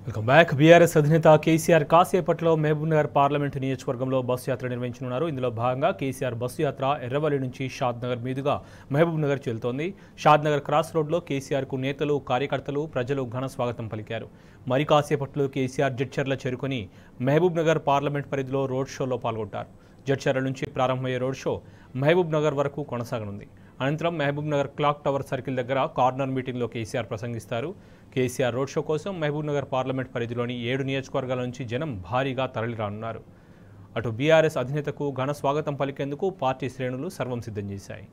welcome back BRS అధినేత కేసీఆర్ కాసేపట్లో Mahabubnagar parliament నియోజకవర్గంలో బస్సు యాత్ర నిర్వహించనున్నారు ఇందులో భాగంగా కేసీఆర్ బస్సు యాత్ర ఎర్రవల్లి నుంచి షాద్నగర్ మీదుగా మహబూబ్నగర్ చెల్తోంది షాద్నగర్ క్రాస్ రోడ్లో కేసీఆర్కు నేతలు కార్యకర్తలు ప్రజలు ఘన స్వాగతం పలికారు మరి కాసేపట్లో కేసీఆర్ జడ్చర్ల చేరుకొని మహబూబ్నగర్ పార్లమెంట్ పరిధిలో రోడ్ షోలో పాల్గొంటారు జడ్చర్ల నుంచి ప్రారంభమయ్యే రోడ్ షో మహబూబ్ నగర్ వరకు కొనసాగనుంది అనంతరం Mahabubnagar clock tower circle దగ్గర కార్నర్ మీటింగ్లో కేసీఆర్ ప్రసంగిస్తారు కేసీఆర్ రోడ్ షో కోసం మహబూబ్ నగర్ పార్లమెంట్ పరిధిలోని ఏడు నియోజకవర్గాల నుంచి జనం భారీగా తరలిరానున్నారు అటు బీఆర్ఎస్ అధినేతకు ఘన స్వాగతం పలికేందుకు పార్టీ శ్రేణులు సర్వం సిద్ధం చేశాయి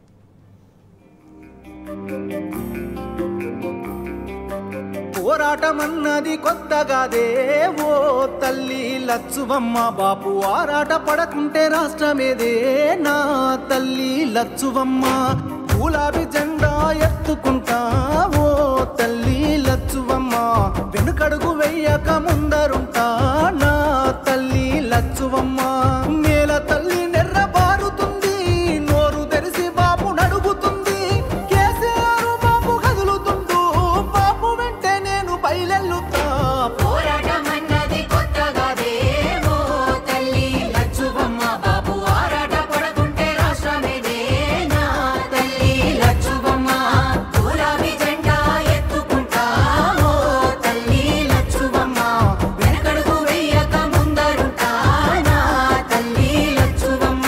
పోరాటమన్నది కొత్తగాదే ఓ తల్లి లచ్చువమ్మ బాపు ఆరాట పడకుంటే రాష్ట్రమేదే నా తల్లి లచ్చువమ్మ గులాబీ జెండా ఎత్తుకుంటా ఓ తల్లి లచ్చువమ్మ వెనుకడుగు వెయ్యక ముందరుంటా నా తల్లి లచ్చువమ్మ నేల తల్లి నెర్ర బారుతుంది నోరు తెరిసి బాపు నడుగుతుంది కేసీఆర్ బాపు కదులుతుండు బాపు వెంటే నేను బయలెల్లుతా పోరాటమన్నది కొత్తగాదే ఓ తల్లి లచ్చువమ్మ బాబు ఆరాట పడకుంటే రాష్ట్రమేదే నా తల్లి లచ్చువమ్మ గులాబీ జెండా ఎత్తుకుంటా ఓ తల్లి లచ్చువమ్మ వెనకడుగు వెయ్యక ముందరుంటా నా తల్లి లచ్చువమ్మ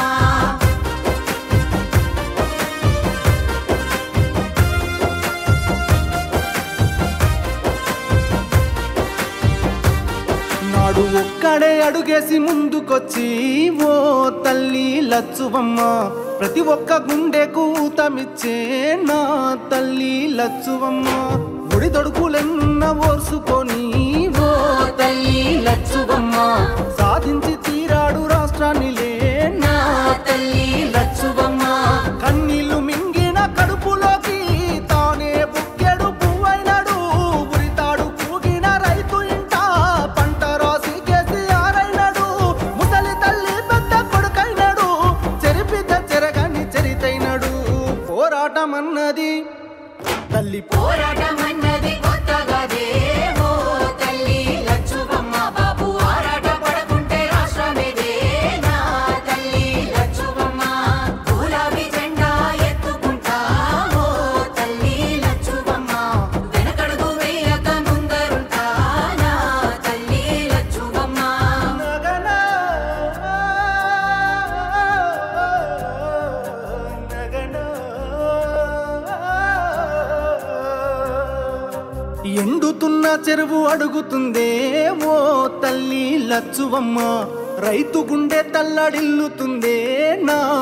నాడు ఒక్కడే అడుగేసి ముందుకొచ్చి ఓ తల్లి లచ్చువమ్మ ప్రతి ఒక్క గుండెకు ఊతమిచ్చే నా తల్లి లచ్చువమ్మ ఒడి దొడుకులెన్న ఓర్చుకొని ఓ తల్లి లచ్చువమ్మ సాధించి తీరాడు రాష్ట్రాన్నిలే నా తల్లి లచ్చువమ్మ కన్నీళ్లు మింగిన కడుపులోకి తానే బుక్కెడు పువ్వైనడు ఉరితాడు పూగిన రైతు ఇంట పంట రాసి కేసీఆర్ అయినాడు ముసలి తల్లి పెద్ద కొడుకైనాడు చెరిపిత చెరగని చరితైనడు పోరాటమన్నది తల్లి పోరాటమన్నది కొత్తగాదే ఓ తల్లి లచ్చువమ్మ బాబు ఆరాట పడకుంటే రాష్ట్రమేదే నా తల్లి లచ్చువమ్మ గులాబీ జెండా ఎత్తుకుంటా ఓ తల్లి లచ్చువమ్మ వెనకడుగు వేయక ముందరుంటా నా తల్లి లచ్చువమ్మ నగన నగన ఎండుతున్న చెరువు అడుగుతుందే ఓ తల్లి లచ్చువమ్మ రైతు గుండె తల్లడిల్లుతుందే నా